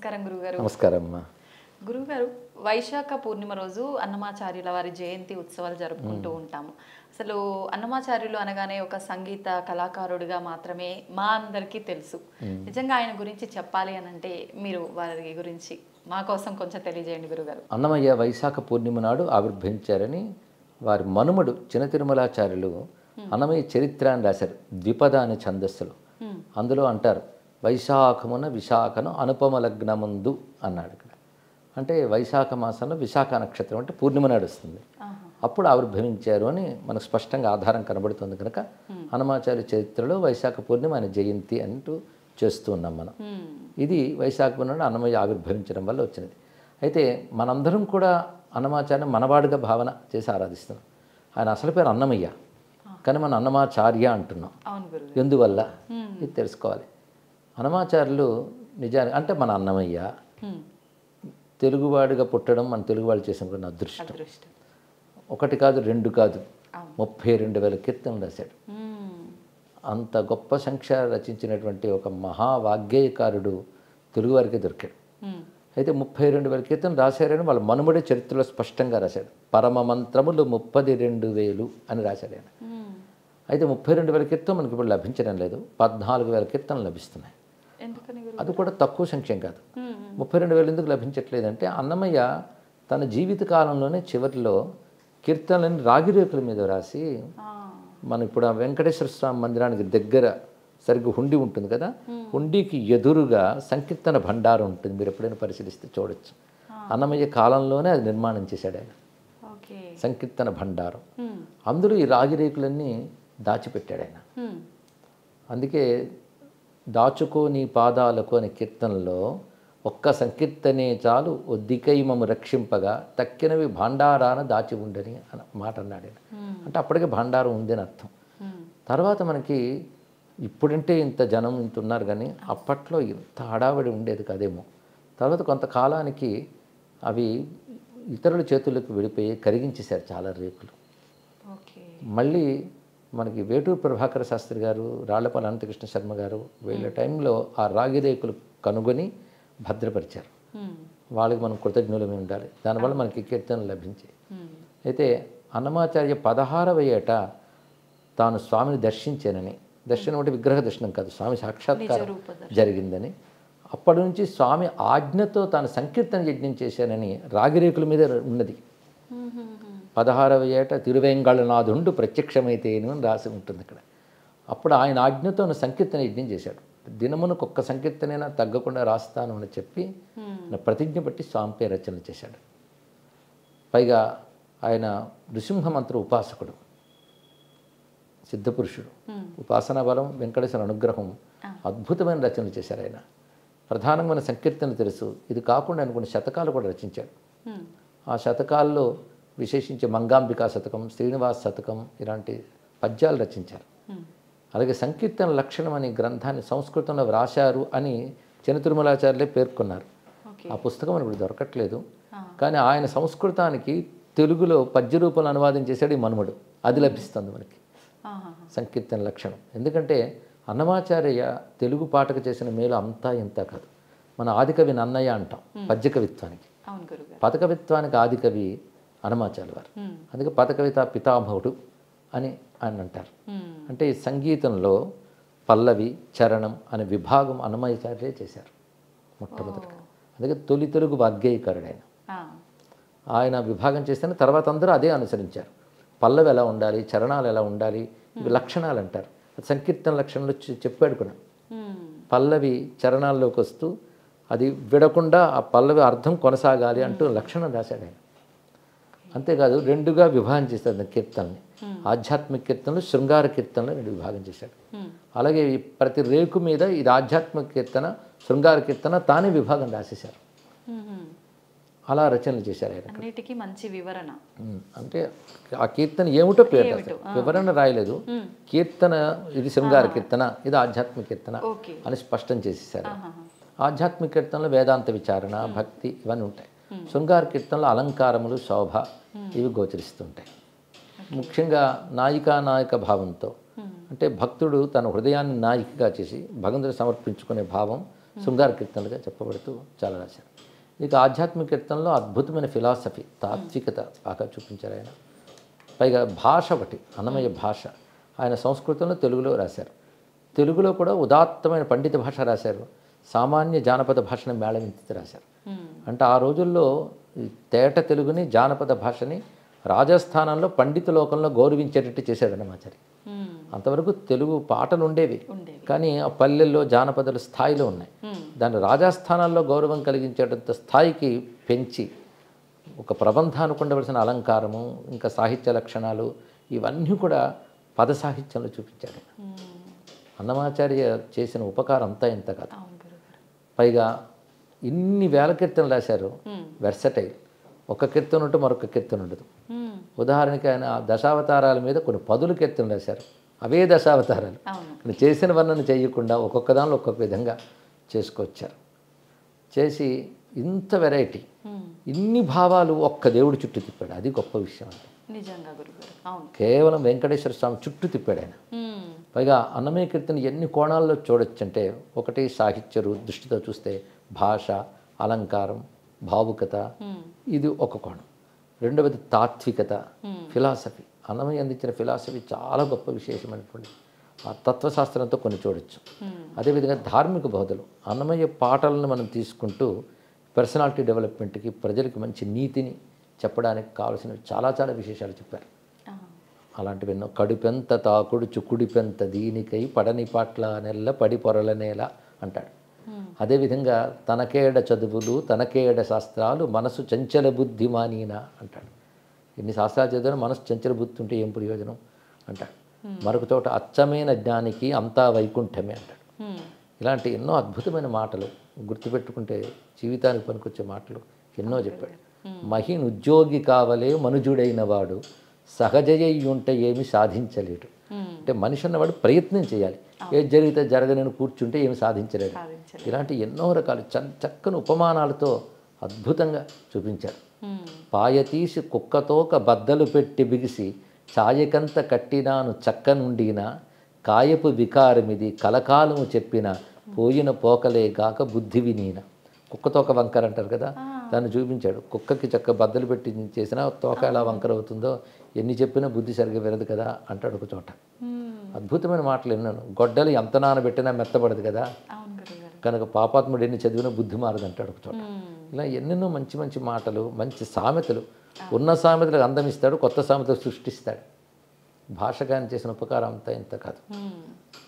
నమస్కారం గురుగారు నమస్కారం అమ్మా గురుగారు వైశాఖ పూర్ణిమ రోజు అన్నమాచార్యుల వారి జయంతి ఉత్సవాలు జరుపుకుంటూ ఉంటాము అసలు అన్నమాచార్యులు అనగానే ఒక సంగీత కళాకారుడిగా మాత్రమే మా అందరికీ తెలుసు నిజంగా ఆయన గురించి చెప్పాలి అని అంటే మీరు వారి గురించి మా కోసం కొంచెం తెలియజేయండి గురుగారు అన్నమయ్య వైశాఖ పూర్ణిమ నాడు ఆవిర్భవించారని వారి మనుమడు చిన్న తిరుమలాచార్యులు అన్నమయ్య చరిత్ర అని రాశారు ద్విపద అనే ఛందస్సులో Hmm. అందులో అంటారు వైశాఖమున విశాఖను అనుపమ లగ్నముందు అన్నాడు ఇక్కడ అంటే వైశాఖ మాసంలో విశాఖ నక్షత్రం అంటే పూర్ణిమ నాడు వస్తుంది ఆహా. అప్పుడు ఆవిర్భవించారు అని మనకు స్పష్టంగా ఆధారం కనబడుతుంది కనుక హనుమాచార్య చరిత్రలో వైశాఖ పూర్ణిమ ఆయన జయంతి అంటూ చేస్తూ ఉన్నాం మనం Hmm. ఇది వైశాఖ పూర్ణిమ అన్నమయ్య ఆవిర్భవించడం వల్ల వచ్చినది అయితే మనందరం కూడా అన్నమాచార్య మనవాడుగా భావన చేసి ఆరాధిస్తున్నాం ఆయన అసలు పేరు అన్నమయ్య కానీ మనం అన్నమాచార్య అంటున్నాం అవును గురుగారు ఎందువల్ల ఇది తెలుసుకోవాలి అన్నమాచార్యులు నిజానికి అంటే మన అన్నమయ్య Hmm. తెలుగువాడిగా పుట్టడం మన తెలుగు వాళ్ళు చేసిన అదృష్టం అదృష్టం ఒకటి కాదు రెండు కాదు అవును. ముప్పై రెండు వేల కీర్తనలు రాశాడు Hmm. అంత గొప్ప సంఖ్య రచించినటువంటి ఒక మహావాగ్గేయకారుడు తెలుగువారికే దొరికాడు Hmm. అయితే ముప్పై రెండు వేల కీర్తనలు రాశారని వాళ్ళ మనుమడి చరిత్రలో స్పష్టంగా రాశాడు పరమ మంత్రములు ముప్పది రెండు వేలు అని రాశాడు ఆయన Hmm. అయితే ముప్పై రెండు వేల కీర్తన మనకి ఇప్పుడు లభించడం లేదు పద్నాలుగు వేల కీర్తనలు లభిస్తున్నాయి ఎందుకని గురు అది కూడా తక్కువ సంఖ్యం కాదు Hmm. ముప్పై రెండు వేలు ఎందుకు లభించట్లేదంటే అన్నమయ్య తన జీవిత కాలంలోనే చివరిలో కీర్తనలని రాగిరేకుల మీద రాసి Ah. మనం ఇప్పుడు ఆ వెంకటేశ్వర స్వామి మందిరానికి దగ్గర సరిగ్గా హుండీ ఉంటుంది కదా హుండీకి ఎదురుగా సంకీర్తన భండారం ఉంటుంది మీరు ఎప్పుడైనా పరిశీలిస్తే చూడొచ్చు అన్నమయ్య కాలంలోనే అది నిర్మాణం చేశాడు ఆయన ఓకే సంకీర్తన భండారం Hmm. అందులో ఈ రాగిరేకులన్నీ దాచిపెట్టాడు ఆయన Hmm. అందుకే దాచుకో నీ పాదాలకు అనే కీర్తనలో ఒక్క సంకీర్తనే చాలు ఒద్దికైమము రక్షింపగా తక్కినవి భాండారాన దాచి ఉండని అన్న మాట అన్నాడు ఆయన అంటే అప్పటికే భాండారం ఉంది అని అర్థం Hmm. తర్వాత మనకి ఇప్పుడంటే ఇంత జనం ఇంత ఉన్నారు కానీ అప్పట్లో ఇంత హడావిడి ఉండేది కదేమో తర్వాత కొంతకాలానికి అవి ఇతరుల చేతులకు వెళ్ళిపోయి కరిగించేశారు చాలా రేకులు ఓకే మళ్ళీ మనకి వేటూరు ప్రభాకర శాస్త్రి గారు రాళ్లపాల అనంతకృష్ణ శర్మ గారు వీళ్ళ టైంలో ఆ రాగి రేకులు కనుగొని భద్రపరిచారు Hmm. వాళ్ళకి మనం కృతజ్ఞులమే ఉండాలి దానివల్ల మనకి కీర్తనలు లభించాయి Hmm. అయితే అన్నమాచార్య పదహారవ ఏట తాను స్వామిని దర్శించానని దర్శనం అంటే విగ్రహ దర్శనం కాదు స్వామి సాక్షాత్కారం రూప జరిగిందని అప్పటి నుంచి స్వామి ఆజ్ఞతో తాను సంకీర్తన యజ్ఞం చేశానని రాగిరేకుల మీద ఉన్నది Hmm. Hmm. Hmm. పదహారవ ఏట తిరువేంగళనాథుండు ప్రత్యక్షమైతేను అని రాసి ఉంటుంది ఇక్కడ అప్పుడు ఆయన ఆజ్ఞతో ఆయన సంకీర్తన యజ్ఞం చేశాడు దినమునకు ఒక్క సంకీర్తనైనా తగ్గకుండా రాస్తాను అని చెప్పి Hmm. ఆయన ప్రతిజ్ఞ బట్టి స్వామిపై రచన చేశాడు పైగా ఆయన నృసింహ మంత్ర ఉపాసకుడు సిద్ధపురుషుడు Hmm. ఉపాసనా బలం వెంకటేశ్వర అనుగ్రహం అద్భుతమైన రచనలు చేశారు ఆయన ప్రధానంగా మన సంకీర్తన తెలుసు ఇది కాకుండా ఆయన కొన్ని శతకాలు కూడా రచించాడు Hmm. ఆ శతకాల్లో విశేషించి మంగాంబికా శతకం శ్రీనివాస్ శతకం ఇలాంటి పద్యాలు రచించారు Hmm. అలాగే సంకీర్తన లక్షణం అనే గ్రంథాన్ని సంస్కృతంలో వ్రాశారు అని చిన్న తిరుమలాచార్యులే పేర్కొన్నారు ఓకే ఆ పుస్తకం మనకు ఇప్పుడు దొరకట్లేదు ఆ. కానీ ఆయన సంస్కృతానికి తెలుగులో పద్య రూపంలో అనువాదం చేశాడు ఈ మనుమడు అది లభిస్తుంది మనకి ఆహా. సంకీర్తన లక్షణం ఎందుకంటే అన్నమాచార్య తెలుగు పాటకు చేసిన మేలు అంతా ఇంత కాదు మన ఆదికవి నన్నయ్య అంటాం పద్య కవిత్వానికి అవును గురుగారు పదకవిత్వానికి ఆదికవి అన్నమాచార్య వారు Hmm. అందుకే పదకవిత పితామహుడు అని ఆయన అంటారు Hmm. అంటే ఈ సంగీతంలో పల్లవి చరణం అనే విభాగం అన్నమాచార్యే చేశారు మొట్టమొదటిగా అందుకే తొలి తెలుగు వాగ్గేయకారుడు ఆయన Ah. ఆయన విభాగం చేస్తేనే తర్వాత అందరూ అదే అనుసరించారు పల్లవి ఎలా ఉండాలి చరణాలు ఎలా ఉండాలి ఇవి లక్షణాలు అంటారు అది సంకీర్తన లక్షణాలు చె- చెప్పాడు కూడా Hmm. పల్లవి చరణాల్లోకి వస్తూ అది విడకుండా ఆ పల్లవి అర్థం కొనసాగాలి అంటూ లక్షణం రాశాడు ఆయన అంతేకాదు రెండుగా విభాగం చేశాడు ఆ కీర్తనని ఆధ్యాత్మిక కీర్తనలు శృంగార కీర్తనలు రెండు విభాగం చేశాడు Hmm. అలాగే ఈ ప్రతి రేకు మీద ఇది ఆధ్యాత్మిక కీర్తన శృంగార కీర్తన తానే విభాగం రాసేశారు Hmm. Hmm. అలా రచనలు చేశారు ఆయన అన్నిటికీ మంచి వివరణ ఉమ్, అంటే ఆ కీర్తన ఏమిటో పేరు రాశారు వివరణ రాయలేదు Hmm. కీర్తన ఇది శృంగార కీర్తన ఇది ఆధ్యాత్మిక కీర్తన ఓకే అని స్పష్టం చేసేసారు ఆహాహా. ఆధ్యాత్మిక కీర్తనలో వేదాంత విచారణ భక్తి ఇవన్నీ ఉంటాయి శృంగార కీర్తనలో అలంకారములు శోభ ఇవి గోచరిస్తుంటాయి ముఖ్యంగా నాయికా నాయక భావంతో అంటే భక్తుడు తన హృదయాన్ని నాయికగా చేసి భగవంతుని సమర్పించుకునే భావం శృంగార కీర్తనలుగా చెప్పబడుతూ చాలా రాశారు ఇక ఆధ్యాత్మిక కీర్తనలో అద్భుతమైన ఫిలాసఫీ తాత్వికత బాగా చూపించారు ఆయన పైగా భాష ఒకటి అన్నమయ్య భాష ఆయన సంస్కృతంలో తెలుగులో రాశారు తెలుగులో కూడా ఉదాత్తమైన పండిత భాష రాశారు సామాన్య జానపద భాషను మేళవించి రాశారు అంటే ఆ రోజుల్లో ఈ తేట తెలుగుని జానపద భాషని రాజస్థానంలో పండిత లోకంలో గౌరవించేటట్టు చేశాడు అన్నమాచారి మ్మ్. అంతవరకు తెలుగు పాటలు ఉండేవి ఉండేవి కానీ ఆ పల్లెల్లో జానపదాల స్థాయిలో ఉన్నాయి మ్మ్. దాన్ని రాజస్థానాల్లో గౌరవం కలిగించేటంత స్థాయికి పెంచి ఒక ప్రబంధానికి ఉండవలసిన అలంకారము ఇంకా సాహిత్య లక్షణాలు ఇవన్నీ కూడా పద సాహిత్యంలో చూపించాడు ఆయన. మ్మ్. అన్నమాచార్య చేసిన ఉపకారం అంతా ఇంత కాదు అవును గురుగారు పైగా ఇన్ని వేల కీర్తనలు రాశారు మ్మ్. వెర్సటైల్ ఒక కీర్తన ఉంటే మరొక కీర్తన ఉండదు మ్మ్. ఉదాహరణకి ఆయన ఆ దశావతారాల మీద కొన్ని పదులు కీర్తనలు రాశారు అవే దశావతారాలు అవును ఆయన చేసిన వర్ణన చేయకుండా ఒక్కొక్క దానిలో ఒక్కొక్క విధంగా చేసుకొచ్చారు చేసి ఇంత వెరైటీ మ్మ్. ఇన్ని భావాలు ఒక్క దేవుడి చుట్టూ తిప్పాడు అది గొప్ప విషయం అంటే నిజంగా గురుగారు అవును కేవలం వెంకటేశ్వర స్వామి చుట్టూ తిప్పాడు ఆయన మ్మ్. పైగా అన్నమయ్య కీర్తన ఎన్ని కోణాల్లో చూడొచ్చు అంటే ఒకటి సాహిత్య రు- దృష్టితో చూస్తే భాష అలంకారం భావుకత మ్మ్. ఇది ఒక కోణం రెండవది తాత్వికత Hmm. ఫిలాసఫీ అన్నమయ్య అందించిన ఫిలాసఫీ చాలా గొప్ప విశేషమైనటువంటి ఆ తత్వశాస్త్రంతో కొన్ని చూడొచ్చు మ్మ్. అదేవిధంగా ధార్మిక బోధలు అన్నమయ్య పాటలను మనం తీసుకుంటూ పర్సనాలిటీ డెవలప్మెంట్కి ప్రజలకి మంచి నీతిని చెప్పడానికి కావాల్సినవి చాలా చాలా విశేషాలు చెప్పారు ఆ. అలాంటివి ఎన్నో కడుపెంత తాకుడు చుక్కుడిపెంత దీనికై పడని పాట్ల నెల్ల పడి పొరల నేల అంటాడు మ్మ్. అదేవిధంగా తనకేడ చదువులు తనకేడ శాస్త్రాలు మనసు చంచల బుద్ధి మానీన అంటాడు ఎన్ని శాస్త్రాలు చదివినా మనసు చంచల బుద్ధి ఉంటే ఏం ప్రయోజనం అంటాడు మరొక చోట అచ్చమైన జ్ఞానికి అంతా వైకుంఠమే అంటాడు మ్మ్. ఇలాంటి ఎన్నో అద్భుతమైన మాటలు గుర్తుపెట్టుకుంటే జీవితానికి పనికొచ్చే మాటలు ఎన్నో చెప్పాడు మహిన్ ఉద్యోగి కావలే మనుజుడైన వాడు సహజయ్యి ఉంటే ఏమి సాధించలేడు మ్మ్. అంటే మనిషి అన్నవాడు ప్రయత్నం చేయాలి ఏది జరిగితే జరగనని కూర్చుంటే ఏమి సాధించలేడు సాధించలేదు ఇలాంటి ఎన్నో రకాలు చ- చక్కని ఉపమానాలతో అద్భుతంగా చూపించారు మ్మ్. పాయ తీసి కుక్కతోక బద్దలు పెట్టి బిగిసి ఛాయకంత కట్టినాను చక్క నుండిన కాయపు వికారమిది కలకాలము చెప్పిన పోయిన పోకలే గాక బుద్ధి వినీన కుక్కతోక వంకర అంటారు కదా దాన్ని చూపించాడు కుక్కకి చక్క బద్దలు పెట్టి చేసినా తోక ఎలా వంకర అవుతుందో ఎన్ని చెప్పినా బుద్ధి సరిగ్గా వినదు కదా అంటాడు ఒక చోట మ్మ్. అద్భుతమైన మాటలు విన్నాను గొడ్డలు ఎంత నానబెట్టినా మెత్తబడదు కదా అవును గురుగారు కనుక పాపాత్ముడు ఎన్ని చదివినా బుద్ధి మారదు అంటాడు ఒక చోట మ్మ్. ఇలా ఎన్నెన్నో మంచి మంచి మాటలు మంచి సామెతలు ఉన్న సామెతలకు అందం ఇస్తాడు కొత్త సామెతలు సృష్టిస్తాడు భాషగాని చేసిన ఉపకారం అంతా ఇంత కాదు మ్మ్.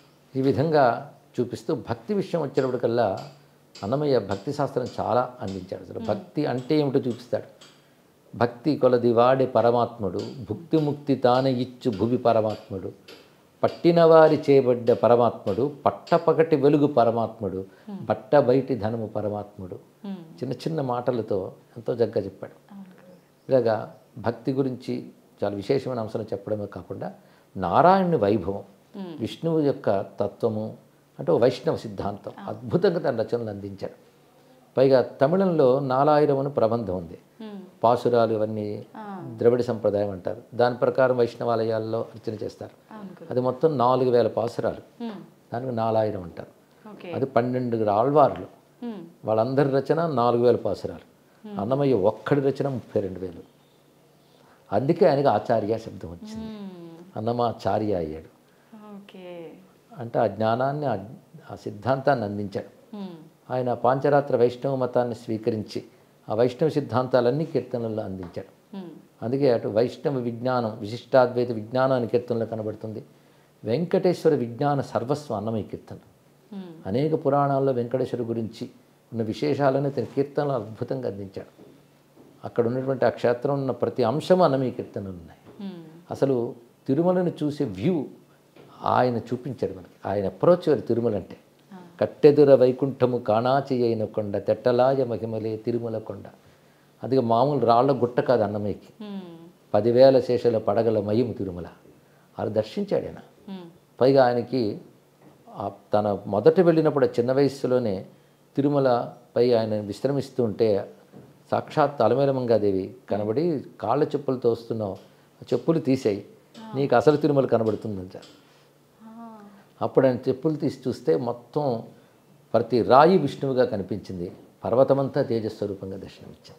ఈ విధంగా చూపిస్తూ భక్తి విషయం వచ్చేటప్పటికల్లా అన్నమయ్య భక్తి శాస్త్రం చాలా అందించాడు అసలు భక్తి అంటే ఏమిటో చూపిస్తాడు భక్తి కొలది వాడే పరమాత్ముడు భుక్తి ముక్తి తానే ఇచ్చు భువి పరమాత్ముడు పట్టినవారి చేయబడ్డ పరమాత్ముడు పట్టపగటి వెలుగు పరమాత్ముడు బట్ట బయటి ధనము పరమాత్ముడు మ్మ్. చిన్న చిన్న మాటలతో ఎంతో చక్కగా చెప్పాడు అవును గురుగారు ఇలాగా భక్తి గురించి చాలా విశేషమైన అంశాలు చెప్పడమే కాకుండా నారాయణుని వైభవం విష్ణువు యొక్క తత్వము అంటే ఓ వైష్ణవ సిద్ధాంతం అద్భుతంగా తన రచనలు అందించాడు పైగా తమిళంలో నాలాయిరం అని ప్రబంధం ఉంది మ్మ్. పాసురాలు ఇవన్నీ ద్రవిడ సంప్రదాయం అంటారు దాని ప్రకారం వైష్ణవాలయాల్లో అర్చన చేస్తారు అవును గురు అది మొత్తం నాలుగు వేల పాసురాలు మ్మ్. దానికి నాలాయిరం అంటారు ఓకే అది పన్నెండు ఆళ్వార్లు మ్మ్. వాళ్ళందరి రచన నాలుగు వేల పాసురాలు అన్నమయ్య ఒక్కడి రచన ముప్పై రెండు వేలు అందుకే ఆయనకి ఆచార్య శబ్దం వచ్చింది మ్మ్. అన్నమాచార్య అయ్యాడు ఓకే అంటే ఆ జ్ఞానాన్ని ఆ- ఆ సిద్ధాంతాన్ని అందించాడు మ్మ్. ఆయన పాంచరాత్ర వైష్ణవ మతాన్ని స్వీకరించి ఆ వైష్ణవ సిద్ధాంతాలన్నీ కీర్తనల్లో అందించాడు మ్మ్. అందుకే అటు వైష్ణవ విజ్ఞానం విశిష్టాద్వైత విజ్ఞానం అని కీర్తనలో కనబడుతుంది వెంకటేశ్వర విజ్ఞాన సర్వస్వం అన్నమయ్య కీర్తన మ్మ్. అనేక పురాణాల్లో వెంకటేశ్వర గురించి ఉన్న విశేషాలను తన కీర్తనలు అద్భుతంగా అందించాడు అక్కడ ఉన్నటువంటి ఆ క్షేత్రం ఉన్న ప్రతి అంశం అన్నమయ్య కీర్తనలు ఉన్నాయి మ్మ్. అసలు తిరుమలను చూసే వ్యూ ఆయన చూపించాడు మనకి ఆయన అప్రోచ్ వారు తిరుమల అంటే కట్టెదుర వైకుంఠము కాణాచి అయిన కొండ తెట్టలాయ మహిమలే తిరుమల కొండ అందుకే మామూలు రాళ్ళ గుట్ట కాదు అన్నమయ్యకి మ్మ్. పదివేల శేషల పడగల మయము తిరుమల అది దర్శించాడు ఆయన మ్మ్. పైగా ఆయనకి ఆ తన మొదట వెళ్ళినప్పుడు ఆ చిన్న వయస్సులోనే తిరుమలపై ఆయన విశ్రమిస్తూ ఉంటే సాక్షాత్ అలమేలమంగాదేవి కనబడి కాళ్ళ చెప్పులతో వస్తున్నావు ఆ చెప్పులు తీసేయి నీకు అసలు తిరుమల కనబడుతుందంట ఆ. అప్పుడు ఆయన చెప్పులు తీసి చూస్తే మొత్తం ప్రతి రాయి విష్ణువుగా కనిపించింది పర్వతమంతా తేజస్వరూపంగా దర్శనమిచ్చింది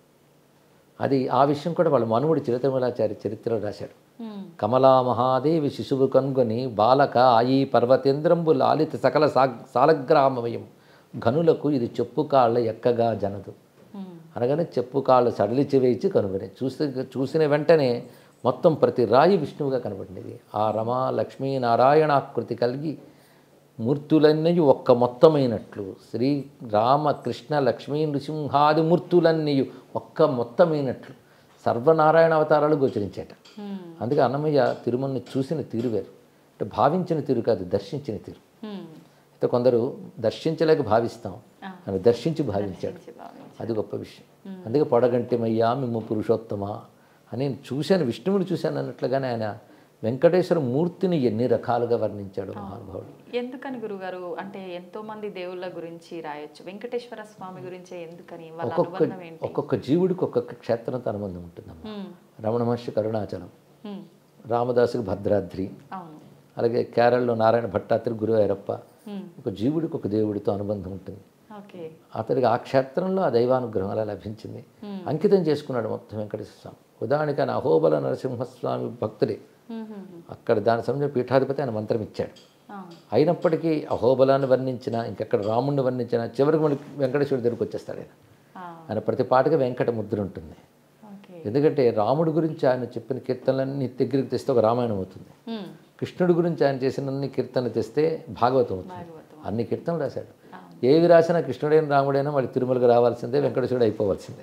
అది ఆ విషయం కూడా వాళ్ళ మనువుడు చిరతిరుమలాచారి చరిత్రలో రాశాడు ఉమ్, కమలా మహాదేవి శిశువు కనుగొని బాలక ఆయి పర్వతేంద్రంబు లాలిత సకల సా సాలగ్రామమయం ఘనులకు ఇది చెప్పు కాళ్ళ ఎక్కగా జనదు ఉమ్, అనగానే చెప్పు కాళ్ళు సడలిచి వేయించి కనుగొని చూసి చూసిన వెంటనే మొత్తం ప్రతి రాయి విష్ణువుగా కనబడింది ఆ రమ లక్ష్మీ నారాయణాకృతి కలిగి మూర్తులన్నీ ఒక్క మొత్తమైనట్లు శ్రీ రామ కృష్ణ లక్ష్మీ నృసింహాది మూర్తులన్నీ ఒక్క మొత్తమైనట్లు సర్వనారాయణ అవతారాలు గోచరించేట ఉమ్, అందుకే అన్నమయ్య తిరుమలని చూసిన తీరు వేరు అంటే భావించిన తీరు కాదు దర్శించిన తీరు ఉమ్. అయితే కొందరు దర్శించలేక భావిస్తాం ఆ. అని దర్శించి భావించాడు మంచి భావన. అది గొప్ప విషయం అందుకే పొడగంటిమయ్యా మిమ్ము పురుషోత్తమా అని నేను చూశాను విష్ణువుని చూశాను అన్నట్లుగానే ఆయన వెంకటేశ్వర మూర్తిని ఎన్ని రకాలుగా వర్ణించాడు మహానుభావుడు ఎందుకని గురుగారు అంటే ఎంతో మంది దేవుళ్ళ గురించి రాయొచ్చు వెంకటేశ్వర స్వామి గురించే ఎందుకని వాళ్ళ ఒక్కొక్క అనుబంధం ఏంటి ఒక్కొక్క జీవుడికి ఒక్కొక్క క్షేత్రంతో అనుబంధం ఉంటుందమ్మా ఉమ్, రమణ మహర్షి కరుణాచలం ఉమ్, రామదాసుకి భద్రాద్రి అవును అలాగే కేరళలో నారాయణ భట్టాత్రి గురువాయూరప్ప ఉమ్, ఒక జీవుడికి ఒక దేవుడితో అనుబంధం ఉంటుంది ఓకే అతడికి ఆ క్షేత్రంలో ఆ దైవానుగ్రహం అలా లభించింది అంకితం చేసుకున్నాడు మొత్తం వెంకటేశ్వర స్వామి ఉదాహరణకి ఆయన అహోబల నరసింహస్వామి భక్తుడే ఉమ్, ఉమ్, ఉమ్, అక్కడ దాని సమయంలో పీఠాధిపతి ఆయన మంత్రం ఇచ్చాడు అవును అయినప్పటికీ అహోబలాన్ని వర్ణించిన ఇంకెక్కడ రాముడిని వర్ణించిన చివరికి మనకి వెంకటేశ్వరుడి దగ్గరికి వచ్చేస్తాడు ఆయన ఆ, ఆయన ప్రతి పాటకి వెంకట ముద్ర ఉంటుంది ఓకే ఎందుకంటే రాముడి గురించి ఆయన చెప్పిన కీర్తనలన్నీ దగ్గరికి తెస్తే ఒక రామాయణం అవుతుంది ఉమ్, కృష్ణుడి గురించి ఆయన చేసిన అన్ని కీర్తనలు తెస్తే భాగవతం అవుతుంది భాగవతం అన్ని కీర్తనలు రాశాడు అవును. ఏవి రాసినా కృష్ణుడైన రాముడైనా మళ్ళీ తిరుమలకి రావాల్సిందే వెంకటేశ్వరుడు అయిపోవాల్సిందే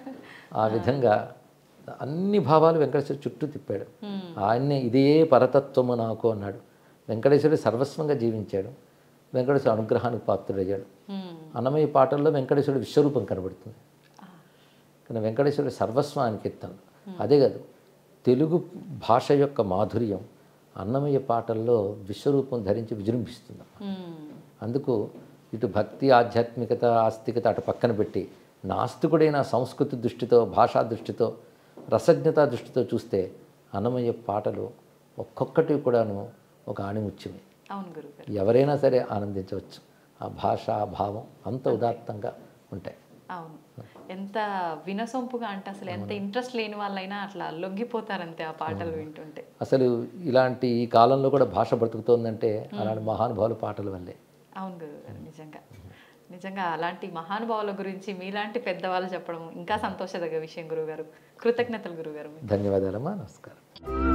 ఆ విధంగా అన్ని భావాలు వెంకటేశ్వరుడు చుట్టూ తిప్పాడు ఉమ్, ఆయన్నే ఇదే పరతత్వము నాకు అన్నాడు వెంకటేశ్వరుడు సర్వస్వంగా జీవించాడు వెంకటేశ్వరుడు అనుగ్రహానికి పాత్రుడయ్యాడు ఉమ్, అన్నమయ్య పాటల్లో వెంకటేశ్వరుడు విశ్వరూపం కనబడుతుంది ఆ, కానీ వెంకటేశ్వరుడు సర్వస్వానికి కీర్తనలు అదే కాదు తెలుగు భాష యొక్క మాధుర్యం అన్నమయ్య పాటల్లో విశ్వరూపం ధరించి విజృంభిస్తుంది ఉమ్, అందుకు ఇటు భక్తి ఆధ్యాత్మికత ఆస్తికత అటు పక్కన పెట్టి నాస్తికుడైన సంస్కృతి దృష్టితో భాషా దృష్టితో రసజ్ఞత దృష్టితో చూస్తే అన్నమయ్య పాటలు ఒక్కొక్కటి కూడాను ఒక ఆణిముత్యమే అవును గురుగారు ఎవరైనా సరే ఆనందించవచ్చు ఆ భాష ఆ భావం అంత ఉదాత్తంగా ఉంటాయి అవును ఎంత వినసొంపుగా అంటే అసలు ఎంత ఇంట్రెస్ట్ లేని వాళ్ళైనా అట్లా లొంగిపోతారంతే ఆ పాటలు వింటుంటే అసలు ఇలాంటి ఈ కాలంలో కూడా భాష బ్రతుకుతోందంటే అలాంటి మహానుభావుల పాటల వల్లే అవును గురుగారు నిజంగా నిజంగా అలాంటి మహానుభావుల గురించి మీలాంటి పెద్దవాళ్ళు చెప్పడం ఇంకా సంతోషదగ్గ విషయం గురుగారు కృతజ్ఞతలు గురుగారు ధన్యవాదాలమ్మా నమస్కారం